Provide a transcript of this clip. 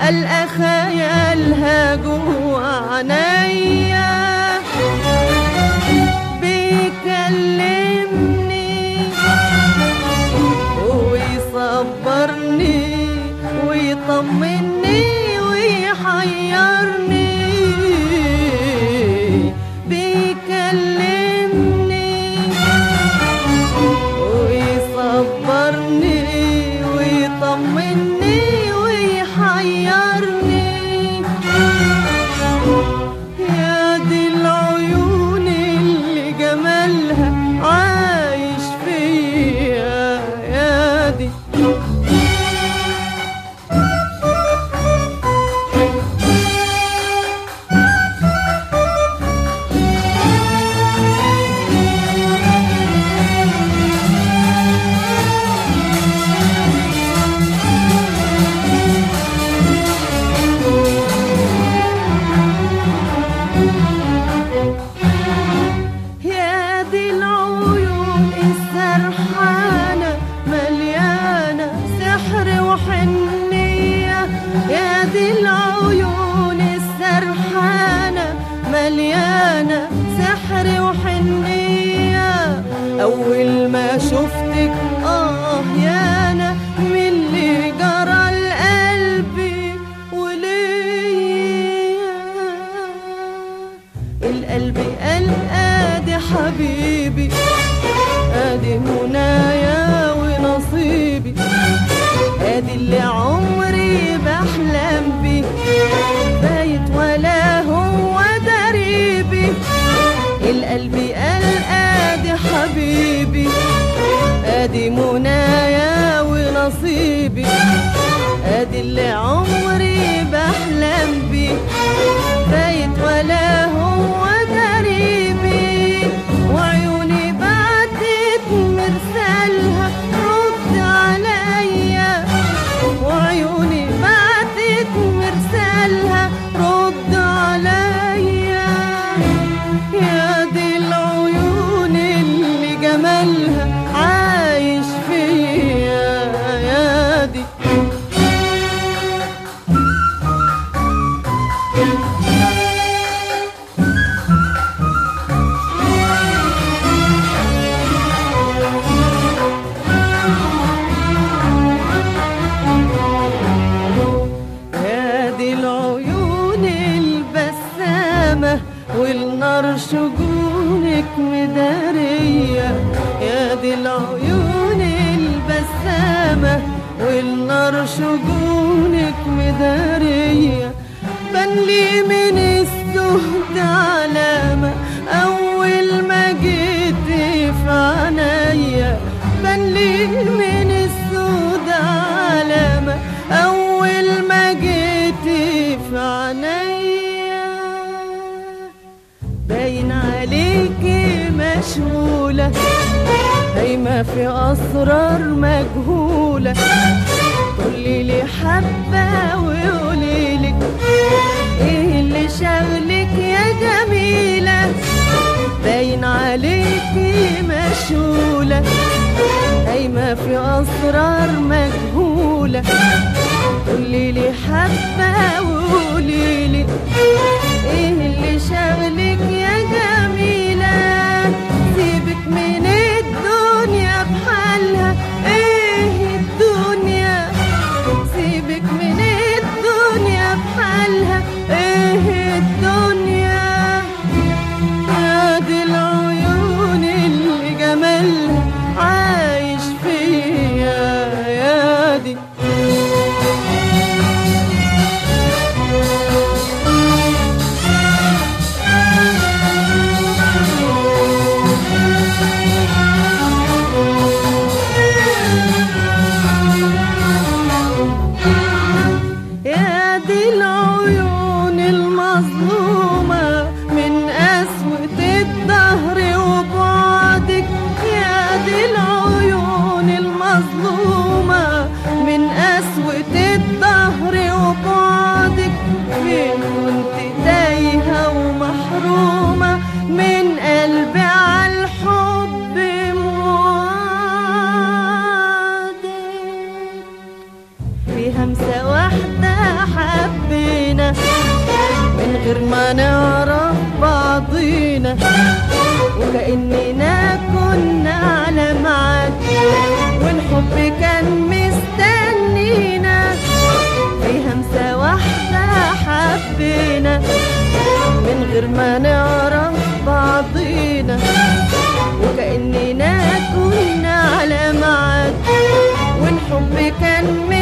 ألقى خيالها جوا عينيا بيكلمني ويصبرني ويطمني ويحيرني بيكلمني ويصبرني ويطمني ويحيرني يا دي العيون اللي جمالها عايش فيا يا دي يا دي العيون السرحانة مليانة سحر وحنية يا دي العيون السرحانة مليانة سحر وحنية أول ما شفتك آه يا أنا من اللي جرى لقلبي وليا القلب قال ادي حبيبي ادي منايا ونصيبي ادي اللي عمري بحلم بيه بايت ولا هو دريبي القلب قال ادي حبيبي ادي منايا ونصيبي ادي اللي عمري بحلم بيه بايت ولا هو دريبي وعيوني بعتت مرسالها رد عليا وعيوني بعتت مرسالها رد عليا يا دي العيون اللي جمالها عايش فيا يا دي يا دي العيون البسامة والنار شجونك مدارية يا دي العيون البسامة والنار شجونك مدارية بان لي من الزهد علامة أول ما جيت في عينيا بان لي من الزهد علامة أول ما جيت في عينيا باين عليكي مشغولة هايمة في أسرار مجهولة قولي لي حبة وقولي لك ايه اللي شغلك يا جميلة باين عليكي مشغولة قايمة في أسرار مجهولة قولي لي حبة وقولي لي ايه اللي شغلك يا جميلة سيبك من الدنيا بحالها ايه الدنيا سيبك من الدنيا بحالها ايه الدنيا يا دي العيون اللي جمالها عايش فيا يا دي والحب كان مستنينا في همسة واحدة حبينا من غير ما نعرف بعضينا وكأننا كنا على ميعاد والحب كان